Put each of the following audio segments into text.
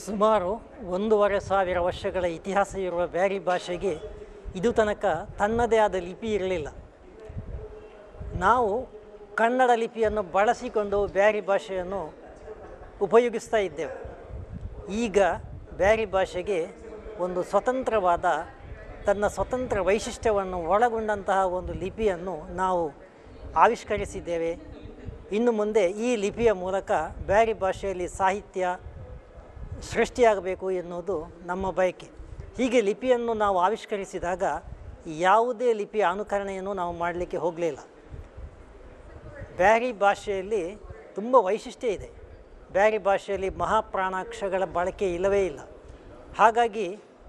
ಸುಮಾರು ಒಂದೂವರೆ ಸಾವಿರ ವರ್ಷಗಳ ಇತಿಹಾಸ ಇರುವ ಬ್ಯಾರಿ ಭಾಷೆಗೆ ಇದು ತನಕ ತನ್ನದೇ ಆದ ಲಿಪಿ ಇರಲಿಲ್ಲ ನಾವು ಕನ್ನಡ ಲಿಪಿಯನ್ನು ಬಳಸಿಕೊಂಡು ಬ್ಯಾರಿ ಭಾಷೆಯನ್ನು ಉಪಯೋಗಿಸ್ತಾ ಇದ್ದೆವು ಈಗ ಬ್ಯಾರಿ ಭಾಷೆಗೆ ಒಂದು ಸ್ವತಂತ್ರವಾದ ತನ್ನ ಸ್ವತಂತ್ರ ವೈಶಿಷ್ಟ್ಯವನ್ನು ಒಳಗೊಂಡಂತಹ ಒಂದು ಲಿಪಿಯನ್ನು ನಾವು ಆವಿಷ್ಕರಿಸಿದ್ದೇವೆ ಇನ್ನು ಮುಂದೆ ಈ ಲಿಪಿಯ ಮೂಲಕ ಬ್ಯಾರಿ ಭಾಷೆಯಲ್ಲಿ ಸಾಹಿತ್ಯ ಸೃಷ್ಟಿಯಾಗಬೇಕು ಎನ್ನುವುದು ನಮ್ಮ ಬಯಕೆ ಹೀಗೆ ಲಿಪಿಯನ್ನು ನಾವು ಆವಿಷ್ಕರಿಸಿದಾಗ ಯಾವುದೇ ಲಿಪಿಯ ಅನುಕರಣೆಯನ್ನು ನಾವು ಮಾಡಲಿಕ್ಕೆ ಹೋಗಲಿಲ್ಲ ಬ್ಯಾರಿ ಭಾಷೆಯಲ್ಲಿ ತುಂಬ ವೈಶಿಷ್ಟ್ಯ ಇದೆ ಬ್ಯಾರಿ ಭಾಷೆಯಲ್ಲಿ ಮಹಾಪ್ರಾಣಾಕ್ಷರಗಳ ಬಳಕೆ ಇಲ್ಲವೇ ಇಲ್ಲ ಹಾಗಾಗಿ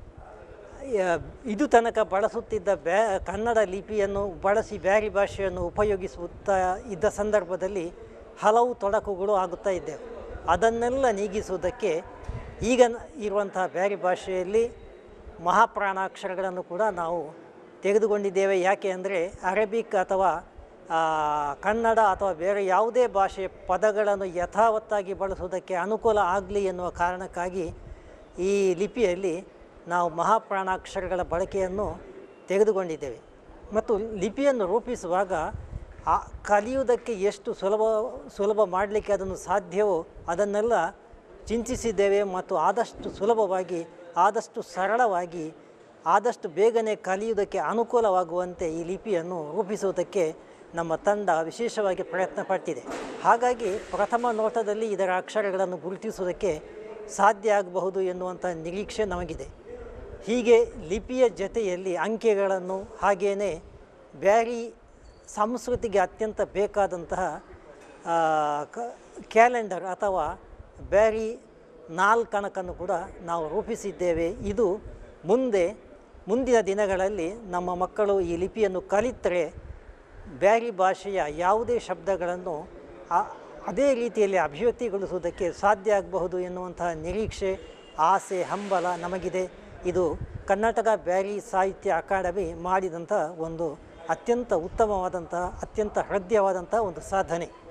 ಯ- ಇದು ತನಕ ಬಳಸುತ್ತಿದ್ದ ಬ್ಯಾ ಕನ್ನಡ ಲಿಪಿಯನ್ನು ಬಳಸಿ ಬ್ಯಾರಿ ಭಾಷೆಯನ್ನು ಉಪಯೋಗಿಸುತ್ತಾ ಇದ್ದ ಸಂದರ್ಭದಲ್ಲಿ ಹಲವು ತೊಡಕುಗಳು ಆಗುತ್ತಾ ಇದ್ದೆವು ಅದನ್ನೆಲ್ಲ ನೀಗಿಸುವುದಕ್ಕೆ ಈಗ ನ- ಇರುವಂತಹ ಬ್ಯಾರಿ ಭಾಷೆಯಲ್ಲಿ ಮಹಾಪ್ರಾಣಾಕ್ಷರಗಳನ್ನು ಕೂಡ ನಾವು ತೆಗೆದುಕೊಂಡಿದ್ದೇವೆ ಯಾಕೆ ಅಂದರೆ ಅರೇಬಿಕ್ ಅಥವಾ ಆ, ಕನ್ನಡ ಅಥವಾ ಬೇರೆ ಯಾವುದೇ ಭಾಷೆಯ ಪದಗಳನ್ನು ಯಥಾವತ್ತಾಗಿ ಬಳಸುವುದಕ್ಕೆ ಅನುಕೂಲ ಆಗಲಿ ಎನ್ನುವ ಕಾರಣಕ್ಕಾಗಿ ಈ ಲಿಪಿಯಲ್ಲಿ ನಾವು ಮಹಾಪ್ರಾಣಾಕ್ಷರಗಳ ಬಳಕೆಯನ್ನು ತೆಗೆದುಕೊಂಡಿದ್ದೇವೆ ಮತ್ತು ಲಿಪಿಯನ್ನು ರೂಪಿಸುವಾಗ ಆ ಕಲಿಯುವುದಕ್ಕೆ ಎಷ್ಟು ಸುಲಭ ಸುಲಭ ಮಾಡಲಿಕ್ಕೆ ಅದನ್ನು ಸಾಧ್ಯವೋ ಅದನ್ನೆಲ್ಲ ಚಿಂತಿಸಿದ್ದೇವೆ ಮತ್ತು ಆದಷ್ಟು ಸುಲಭವಾಗಿ ಆದಷ್ಟು ಸರಳವಾಗಿ ಆದಷ್ಟು ಬೇಗನೆ ಕಲಿಯುವುದಕ್ಕೆ ಅನುಕೂಲವಾಗುವಂತೆ ಈ ಲಿಪಿಯನ್ನು ರೂಪಿಸುವುದಕ್ಕೆ ನಮ್ಮ ತಂಡ ವಿಶೇಷವಾಗಿ ಪ್ರಯತ್ನ ಪಟ್ಟಿದೆ ಹಾಗಾಗಿ ಪ್ರಥಮ ನೋಟದಲ್ಲಿ ಇದರ ಅಕ್ಷರಗಳನ್ನು ಗುರುತಿಸುವುದಕ್ಕೆ ಸಾಧ್ಯ ಆಗಬಹುದು ಎನ್ನುವಂಥ ನಿರೀಕ್ಷೆ ನಮಗಿದೆ ಹೀಗೆ ಲಿಪಿಯ ಜೊತೆಯಲ್ಲಿ ಅಂಕೆಗಳನ್ನು ಹಾಗೆಯೇ ಬ್ಯಾರಿ ಸಂಸ್ಕೃತಿಗೆ ಅತ್ಯಂತ ಬೇಕಾದಂತಹ ಆ, ಕ ಕ್ಯಾಲೆಂಡರ್ ಅಥವಾ ಬ್ಯಾರಿ ನಾಲ್ಕಣಕನ್ನು ಕೂಡ ನಾವು ರೂಪಿಸಿದ್ದೇವೆ ಇದು ಮುಂದೆ ಮುಂದಿನ ದಿನಗಳಲ್ಲಿ ನಮ್ಮ ಮಕ್ಕಳು ಈ ಲಿಪಿಯನ್ನು ಕಲಿತರೆ ಬ್ಯಾರಿ ಭಾಷೆಯ ಯಾವುದೇ ಶಬ್ದಗಳನ್ನು ಆ- ಅದೇ ರೀತಿಯಲ್ಲಿ ಅಭಿವ್ಯಕ್ತಿಗೊಳಿಸುವುದಕ್ಕೆ ಸಾಧ್ಯ ಆಗಬಹುದು ಎನ್ನುವಂತಹ ನಿರೀಕ್ಷೆ ಆಸೆ ಹಂಬಲ ನಮಗಿದೆ ಇದು ಕರ್ನಾಟಕ ಬ್ಯಾರಿ ಸಾಹಿತ್ಯ ಅಕಾಡೆಮಿ ಮಾಡಿದಂಥ ಒಂದು ಅತ್ಯಂತ ಉತ್ತಮವಾದಂತಹ ಅತ್ಯಂತ ಹೃದಯವಾದಂಥ ಒಂದು ಸಾಧನೆ